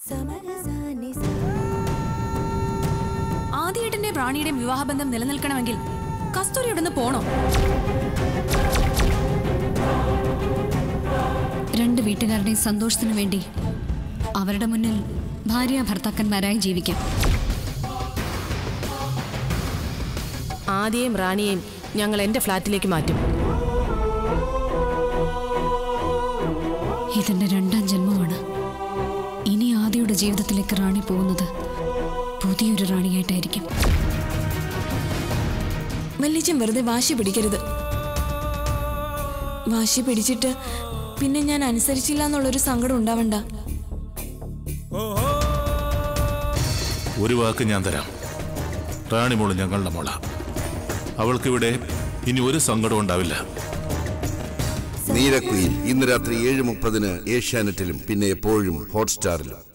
ആദ്യേട്ടന്റെ പ്രാണിയുടെയും വിവാഹബന്ധം നിലനിൽക്കണമെങ്കിൽ കസ്തൂരി ഇവിടുന്ന് പോണോ രണ്ട് വീട്ടുകാരുടെയും സന്തോഷത്തിനു വേണ്ടി അവരുടെ മുന്നിൽ ഭാര്യ ഭർത്താക്കന്മാരായി ജീവിക്കാം ആദ്യയും റാണിയെയും ഞങ്ങൾ എന്റെ ഫ്ലാറ്റിലേക്ക് മാറ്റും ഇതെന്റെ രണ്ടാം ജന്മമാണ് ഇനി ആദിയുടെ ജീവിതത്തിലേക്ക് റാണി പോകുന്നത് പുതിയൊരു റാണിയായിട്ടായിരിക്കും വല്യച്ഛൻ വെറുതെ വാശി പിടിക്കരുത് വാശി പിടിച്ചിട്ട് പിന്നെ ഞാൻ അനുസരിച്ചില്ല എന്നുള്ളൊരു സങ്കടം ഉണ്ടാവണ്ട ഒരു വാക്ക് ഞാൻ തരാം റാണിമോള് ഞങ്ങളുടെ മോള അവൾക്കിവിടെ ഇനി ഒരു സങ്കടവും ഉണ്ടാവില്ല നീരക്കുയിൽ ഇന്ന് രാത്രി ഏഴ് മുപ്പതിന് ഏഷ്യാനെറ്റിലും പിന്നെ എപ്പോഴും ഹോട്ട്സ്റ്റാറിലും